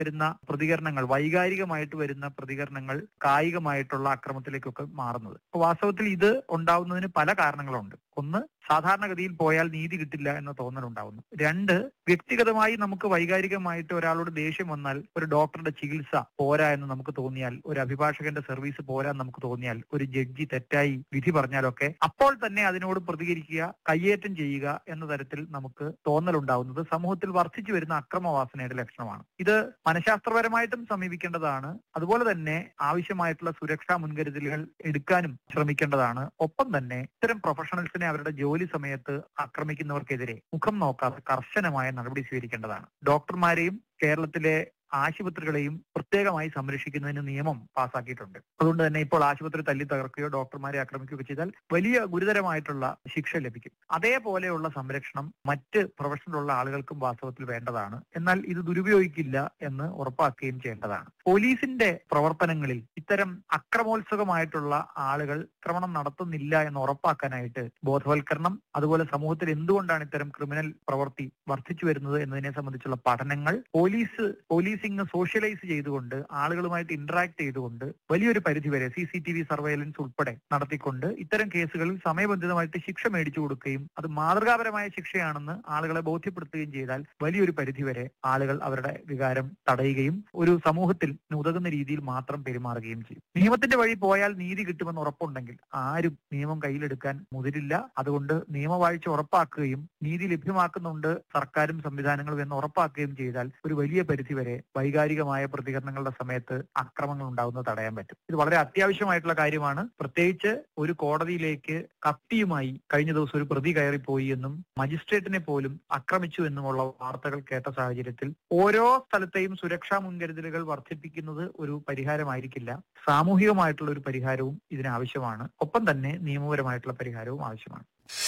വരുന്ന പ്രതികരണങ്ങൾ വൈകാരികമായിട്ട് വരുന്ന പ്രതികരണങ്ങൾ കായികമായിട്ടുള്ള അക്രമത്തിലേക്കൊക്കെ മാറുന്നത് അപ്പൊ വാസ്തവത്തിൽ ഇത് ഉണ്ടാവുന്നതിന് പല കാരണങ്ങളുണ്ട് ഒന്ന് സാധാരണഗതിയിൽ പോയാൽ നീതി കിട്ടില്ല എന്ന തോന്നലുണ്ടാവുന്നു രണ്ട് വ്യക്തിഗതമായി നമുക്ക് വൈകാരികമായിട്ട് ഒരാളോട് ദേഷ്യം വന്നാൽ ഒരു ഡോക്ടറുടെ ചികിത്സ പോരാ എന്ന് നമുക്ക് തോന്നിയാൽ ഒരു അഭിഭാഷകന്റെ സർവീസ് പോരാ എന്ന് നമുക്ക് തോന്നിയാൽ ഒരു ജഡ്ജി തെറ്റായി വിധി പറഞ്ഞാലൊക്കെ അപ്പോൾ തന്നെ അതിനോട് പ്രതികരിക്കുക കയ്യേറ്റം ചെയ്യുക എന്ന തരത്തിൽ നമുക്ക് തോന്നലുണ്ടാവുന്നത് സമൂഹത്തിൽ വർദ്ധിച്ചു വരുന്ന അക്രമവാസനയുടെ ലക്ഷണമാണ് ഇത് മനഃശാസ്ത്രപരമായിട്ടും സമീപിക്കേണ്ടതാണ് അതുപോലെ തന്നെ ആവശ്യമായിട്ടുള്ള സുരക്ഷാ മുൻകരുതലുകൾ എടുക്കാനും ശ്രമിക്കേണ്ടതാണ് ഒപ്പം തന്നെ ഇത്തരം പ്രൊഫഷണൽസിനെ അവരുടെ ജോലി സമയത്ത് ആക്രമിക്കുന്നവർക്കെതിരെ മുഖം നോക്കാതെ കർശനമായ നടപടി സ്വീകരിക്കേണ്ടതാണ് ഡോക്ടർമാരെയും കേരളത്തിലെ ആശുപത്രികളെയും പ്രത്യേകമായി സംരക്ഷിക്കുന്നതിന് നിയമം പാസാക്കിയിട്ടുണ്ട് അതുകൊണ്ട് തന്നെ ഇപ്പോൾ ആശുപത്രി തല്ലി തകർക്കുകയോ ഡോക്ടർമാരെ ആക്രമിക്കുകയോ ചെയ്താൽ വലിയ ഗുരുതരമായിട്ടുള്ള ശിക്ഷ ലഭിക്കും അതേപോലെയുള്ള സംരക്ഷണം മറ്റ് പ്രൊഫഷനിലുള്ള ആളുകൾക്കും വാസ്തവത്തിൽ വേണ്ടതാണ് എന്നാൽ ഇത് ദുരുപയോഗിക്കില്ല എന്ന് ഉറപ്പാക്കുകയും ചെയ്യേണ്ടതാണ് പോലീസിന്റെ പ്രവർത്തനങ്ങളിൽ ഇത്തരം അക്രമോത്സുകമായിട്ടുള്ള ആളുകൾ ആക്രമണം നടത്തുന്നില്ല എന്ന് ഉറപ്പാക്കാനായിട്ട് ബോധവൽക്കരണം അതുപോലെ സമൂഹത്തിൽ എന്തുകൊണ്ടാണ് ഇത്തരം ക്രിമിനൽ പ്രവൃത്തി വർദ്ധിച്ചു വരുന്നത് എന്നതിനെ സംബന്ധിച്ചുള്ള പഠനങ്ങൾ പോലീസ് പോലീസിംഗ് സോഷ്യലൈസ് ചെയ്തുകൊണ്ട് ആളുകളുമായിട്ട് ഇന്ററാക്ട് ചെയ്തുകൊണ്ട് വലിയൊരു പരിധിവരെ C C T V surveillance ഉൾപ്പെടെ നടത്തിക്കൊണ്ട് ഇത്തരം കേസുകളിൽ സമയബന്ധിതമായിട്ട് ശിക്ഷ മേടിച്ചു കൊടുക്കുകയും അത് മാതൃകാപരമായ ശിക്ഷയാണെന്ന് ആളുകളെ ബോധ്യപ്പെടുത്തുകയും ചെയ്താൽ വലിയൊരു പരിധിവരെ ആളുകൾ അവരുടെ വികാരം തടയുകയും ഒരു സമൂഹത്തിൽ ഉതകുന്ന രീതിയിൽ മാത്രം പെരുമാറുകയും ചെയ്യും നിയമത്തിന്റെ വഴി പോയാൽ നീതി കിട്ടുമെന്ന് ഉറപ്പുണ്ടെങ്കിൽ ആരും നിയമം കയ്യിലെടുക്കാൻ മുതിരില്ല അതുകൊണ്ട് നിയമവാഴ്ച ഉറപ്പാക്കുകയും നീതി ലഭ്യമാക്കുന്നുണ്ട് സർക്കാരും സംവിധാനങ്ങളും എന്ന് ഉറപ്പാക്കുകയും ചെയ്താൽ ഒരു വലിയ പരിധിവരെ വൈകാരികമായ പ്രതികരണങ്ങളുടെ സമയത്ത് അക്രമങ്ങൾ ഉണ്ടാകുന്നത് തടയാൻ പറ്റും ഇത് വളരെ അത്യാവശ്യമായിട്ടുള്ള കാര്യമാണ് പ്രത്യേകിച്ച് ഒരു കോടതിയിലേക്ക് കത്തിയുമായി കഴിഞ്ഞ ദിവസം ഒരു പ്രതി കയറിപ്പോയി എന്നും മജിസ്ട്രേറ്റിനെ പോലും ആക്രമിച്ചു എന്നുമുള്ള വാർത്തകൾ കേട്ട സാഹചര്യത്തിൽ ഓരോ സ്ഥലത്തെയും സുരക്ഷാ മുൻകരുതലുകൾ വർദ്ധിപ്പിക്കുന്നത് ഒരു പരിഹാരമായിരിക്കില്ല സാമൂഹികമായിട്ടുള്ള ഒരു പരിഹാരവും ഇതിനാവശ്യമാണ് ഒപ്പം തന്നെ നിയമപരമായിട്ടുള്ള പരിഹാരവും ആവശ്യമാണ്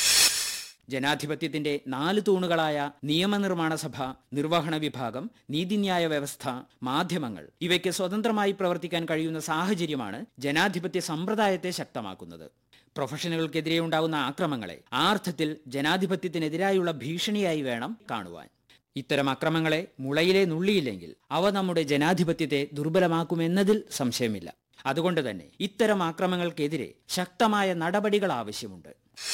ജനാധിപത്യത്തിന്റെ നാല് തൂണുകളായ നിയമനിർമ്മാണ സഭ നിർവഹണ വിഭാഗം നീതിന്യായ വ്യവസ്ഥ മാധ്യമങ്ങൾ ഇവയ്ക്ക് സ്വതന്ത്രമായി പ്രവർത്തിക്കാൻ കഴിയുന്ന സാഹചര്യമാണ് ജനാധിപത്യ സമ്പ്രദായത്തെ ശക്തമാക്കുന്നത് പ്രൊഫഷനുകൾക്കെതിരെ ഉണ്ടാകുന്ന ആക്രമങ്ങളെ ആ അർത്ഥത്തിൽ ജനാധിപത്യത്തിനെതിരായുള്ള ഭീഷണിയായി വേണം കാണുവാൻ ഇത്തരം അക്രമങ്ങളെ മുളയിലെ നുള്ളിയില്ലെങ്കിൽ അവ നമ്മുടെ ജനാധിപത്യത്തെ ദുർബലമാക്കുമെന്നതിൽ സംശയമില്ല അതുകൊണ്ട് തന്നെ ഇത്തരം ആക്രമങ്ങൾക്കെതിരെ ശക്തമായ നടപടികൾ ആവശ്യമുണ്ട്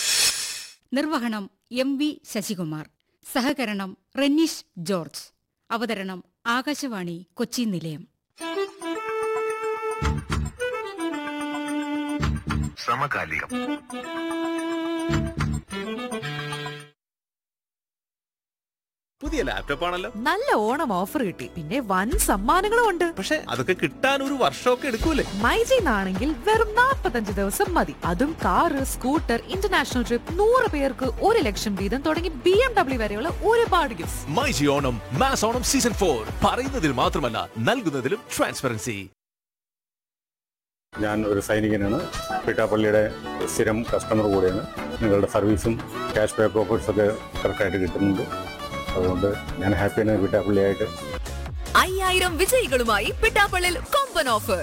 നിർവഹണം എം വി ശശികുമാർ സഹകരണം റെന്നീഷ് ജോർജ് അവതരണം ആകാശവാണി കൊച്ചി നിലയം സമകാലികം പുതിയ ലാപ്ടോപ്പ് ആണല്ലോ നല്ല ഓണം ഓഫർ കിട്ടി പിന്നെ വൻ സമ്മാനങ്ങളും ഉണ്ട് പക്ഷെ അതൊക്കെ കിട്ടാൻ ഒരു വർഷമൊക്കെ എടുക്കൂലേ മൈജിന്നാണെങ്കിൽ വെറും 45 ദിവസം മതി അതും കാറ് സ്കൂട്ടർ ഇന്റർനാഷണൽ ട്രിപ്പ് നൂറ് പേർക്ക് ഒരു ലക്ഷം വീതം തുടങ്ങി ബി എം ഡബ്ല്യു വരെയുള്ള ഒരുപാട് gift myG Onam mass Onam season four പറയുന്നതിൽ മാത്രമല്ല നൽകുന്നതിലും ട്രാൻസ്പെറൻസി ഞാൻ ഒരു സൈനികനാണ് പിട്ടാപ്പള്ളിയുടെ സ്ഥിരം കസ്റ്റമർ കൂടെയാണ് നിങ്ങളുടെ സർവീസും ക്യാഷ് പേ പ്രോഫിറ്റ്സ് ഒക്കെ കറക്റ്റായിട്ട് കിട്ടുന്നുണ്ട് അതുകൊണ്ട് ഞാൻ ഹാപ്പിയാണ് പിട്ടാപ്പള്ളിയായിട്ട് അയ്യായിരം വിജയികളുമായി പിട്ടാപ്പള്ളിൽ കൊമ്പൻ ഓഫർ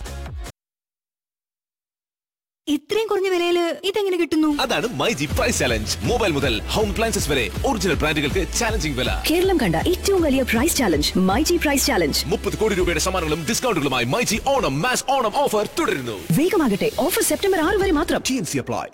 ഇത്രയും കുറഞ്ഞ വിലയില് ഇതെങ്ങനെ കിട്ടുന്നു അതാണ് മൈജി പ്രൈസ് ചലഞ്ച് മൊബൈൽ മുതൽ ഹോം അപ്ലയൻസസ് വരെ ഒറിജിനൽ ബ്രാൻഡുകൾക്ക് ചാലഞ്ചിങ് വില കേരളം കണ്ട ഏറ്റവും വലിയ price challenge myG price challenge മുപ്പത് കോടി രൂപയുടെ സമ്മാനങ്ങളും ഡിസ്കൗണ്ടുകളുമായി myG Onam mass Onam offer തുടരുന്നു വേഗമാകട്ടെ ഓഫർ സെപ്റ്റംബർ ആറ് വരെ മാത്രം ടി എൻ സി അപ്ലൈ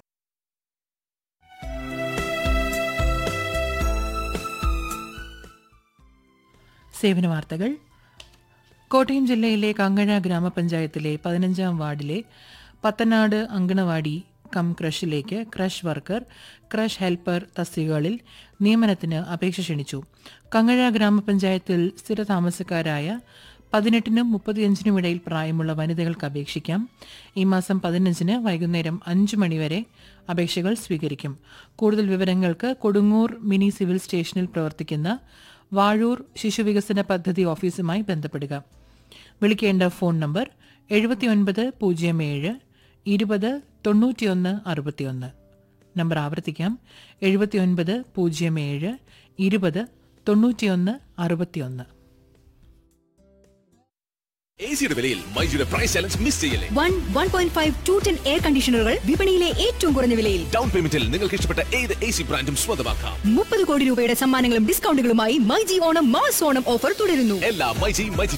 സേവന വാർത്തകൾ കോട്ടയം ജില്ലയിലെ കങ്ങഴ ഗ്രാമപഞ്ചായത്തിലെ പതിനഞ്ചാം വാർഡിലെ പത്തനാട് അങ്കണവാടി കം ക്രഷിലേക്ക് ക്രഷ് വർക്കർ ക്രഷ് ഹെൽപ്പർ തസ്തികകളിൽ നിയമനത്തിന് അപേക്ഷ ക്ഷണിച്ചു കങ്ങഴ ഗ്രാമപഞ്ചായത്തിൽ സ്ഥിരതാമസക്കാരായ പതിനെട്ടിനും മുപ്പത്തിയഞ്ചിനും ഇടയിൽ പ്രായമുള്ള വനിതകൾക്ക് അപേക്ഷിക്കാം ഈ മാസം പതിനഞ്ചിന് വൈകുന്നേരം അഞ്ച് മണിവരെ അപേക്ഷകൾ സ്വീകരിക്കും കൂടുതൽ വിവരങ്ങൾക്ക് കൊടുങ്ങൂർ മിനി സിവിൽ സ്റ്റേഷനിൽ പ്രവർത്തിക്കുന്ന വാഴൂർ ശിശുവികസന പദ്ധതി ഓഫീസുമായി ബന്ധപ്പെടുക വിളിക്കേണ്ട ഫോൺ നമ്പർ എഴുപത്തിയൊൻപത് പൂജ്യം ഏഴ് ഇരുപത് തൊണ്ണൂറ്റിയൊന്ന് അറുപത്തിയൊന്ന് നമ്പർ ആവർത്തിക്കാം എഴുപത്തിയൊൻപത് പൂജ്യം ഏഴ് ഇരുപത് തൊണ്ണൂറ്റിയൊന്ന് അറുപത്തിയൊന്ന് എ സിയുടെ വിലയിൽ മൈജിയുടെ പ്രൈസ് ചലഞ്ച് മിസ് ചെയ്യല്ലേ one one point five two ton air കണ്ടീഷണറുകൾ വിപണിയിലെ ഏറ്റവും കുറഞ്ഞ വിലയിൽ ഡൗൺ പേയ്മെന്റിൽ നിങ്ങൾക്ക് ഇഷ്ടപ്പെട്ട ഏത് എ സി ബ്രാൻഡും സ്വന്തമാക്കാം മുപ്പത് കോടി രൂപയുടെ സമ്മാനങ്ങളും ഡിസ്കൗണ്ടുകളുമായി myG Onam mass Onam offer തുടരുന്നു എല്ലാ മൈജി മൈജി